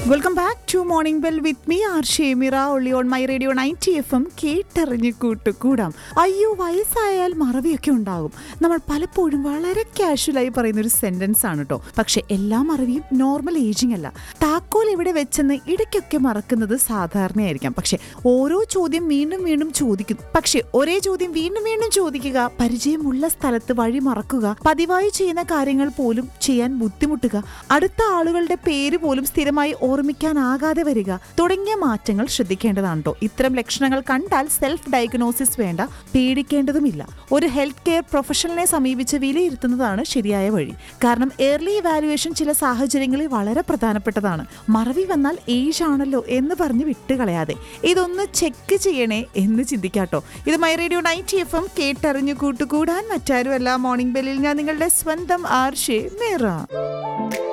welcome back to morning bell with me R Shemira only on my radio ninety F M കേട്ടറിഞ്ഞ് കൂട്ടുകൂടാം അയ്യോ വയസ്സായാൽ മറവിയൊക്കെ ഉണ്ടാകും നമ്മൾ പലപ്പോഴും വളരെ കാഷ്വലായി പറയുന്ന ഒരു സെന്റൻസ് ആണ് കേട്ടോ പക്ഷെ എല്ലാ മറവിയും നോർമൽ ഏജിങ് അല്ല താക്കോൽ എവിടെ വെച്ചെന്ന് ഇടയ്ക്കൊക്കെ മറക്കുന്നത് സാധാരണയായിരിക്കാം പക്ഷെ ഓരോ ചോദ്യം വീണ്ടും വീണ്ടും ചോദിക്കുന്നു പക്ഷെ ഒരേ ചോദ്യം വീണ്ടും വീണ്ടും ചോദിക്കുക പരിചയമുള്ള സ്ഥലത്ത് വഴി മറക്കുക പതിവായി ചെയ്യുന്ന കാര്യങ്ങൾ പോലും ചെയ്യാൻ ബുദ്ധിമുട്ടുക അടുത്ത ആളുകളുടെ പേര് പോലും സ്ഥിരമായി ഓർമ്മിക്കാനാകാതെ വരിക തുടങ്ങിയ മാറ്റങ്ങൾ ശ്രദ്ധിക്കേണ്ടതാണ് കേട്ടോ ഇത്തരം ലക്ഷണങ്ങൾ കണ്ടാൽ സെൽഫ് ഡയഗ്നോസിസ് വേണ്ട പേടിക്കേണ്ടതുമില്ല ഒരു ഹെൽത്ത് കെയർ പ്രൊഫഷണലിനെ സമീപിച്ച് വിലയിരുത്തുന്നതാണ് ശരിയായ വഴി കാരണം ഏർലി ഇവാലുവേഷൻ ചില സാഹചര്യങ്ങളിൽ വളരെ പ്രധാനപ്പെട്ടതാണ് മറവി വന്നാൽ ഏജ് ആണല്ലോ എന്ന് പറഞ്ഞ് വിട്ടുകളയാതെ ഇതൊന്ന് ചെക്ക് ചെയ്യണേ എന്ന് ചിന്തിക്കാട്ടോ ഇത് my radio ninety F M കേട്ടറിഞ്ഞു കൂട്ടുകൂടാൻ മറ്റാരുമല്ല മോർണിംഗ് ബെല്ലിൽ ഞാൻ നിങ്ങളുടെ സ്വന്തം ആർഷേ മേറ